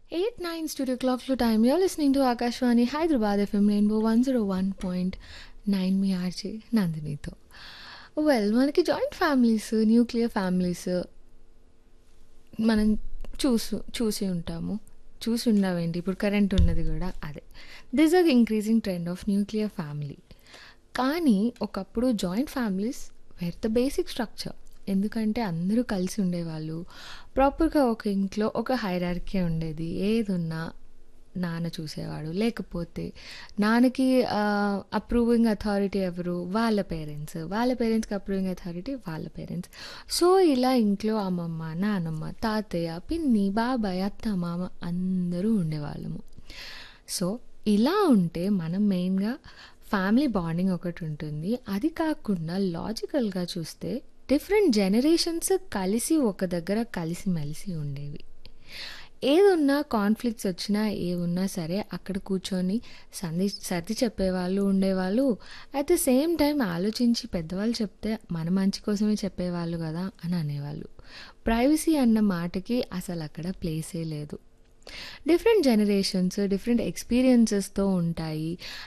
8 9 studio clock to time. You're listening to Akashwani Hyderabad FM Rainbow 101.9 మీ RJ నందినితో well మనకి joint families nuclear families మనం చూసు చూసి ఉంటాము చూసి ఉండవేంటి ఇప్పుడు కరెంట్ ఉన్నది కూడా అదే this are increasing trend of nuclear family కానీ ఒకప్పుడు joint families where the basic structure ఎందుకంటే అందరూ కలిసి ఉండేవాళ్ళు ప్రాపర్గా ఒక ఇంట్లో ఒక హైరార్కీ ఉండేది ఏది ఉన్నా నాన్న చూసేవాడు లేకపోతే నాన్నకి అప్రూవింగ్ అథారిటీ ఎవరు వాళ్ళ పేరెంట్స్ వాళ్ళ పేరెంట్స్కి అప్రూవింగ్ అథారిటీ వాళ్ళ పేరెంట్స్ సో ఇలా ఇంట్లో అమ్మమ్మ నానమ్మ తాతయ్య పిన్ని బాబాయ్ అత్త మామ అందరూ ఉండేవాళ్ళము సో ఇలా ఉంటే మనం మెయిన్గా ఫ్యామిలీ బాండింగ్ ఒకటి ఉంటుంది అది కాకుండా లాజికల్గా చూస్తే డిఫరెంట్ జనరేషన్స్ కలిసి ఒక దగ్గర కలిసిమెలిసి ఉండేవి ఏదున్నా కాన్ఫ్లిక్ట్స్ వచ్చినా ఏ ఉన్నా సరే అక్కడ కూర్చొని సంధి సర్ది చెప్పేవాళ్ళు ఉండేవాళ్ళు అట్ ద సేమ్ టైం ఆలోచించి పెద్దవాళ్ళు చెప్తే మన మంచి కోసమే చెప్పేవాళ్ళు కదా అని అనేవాళ్ళు ప్రైవసీ అన్న మాటకి అసలు అక్కడ ప్లేసే లేదు డిఫరెంట్ జనరేషన్స్ డిఫరెంట్ ఎక్స్పీరియన్సెస్తో ఉంటాయి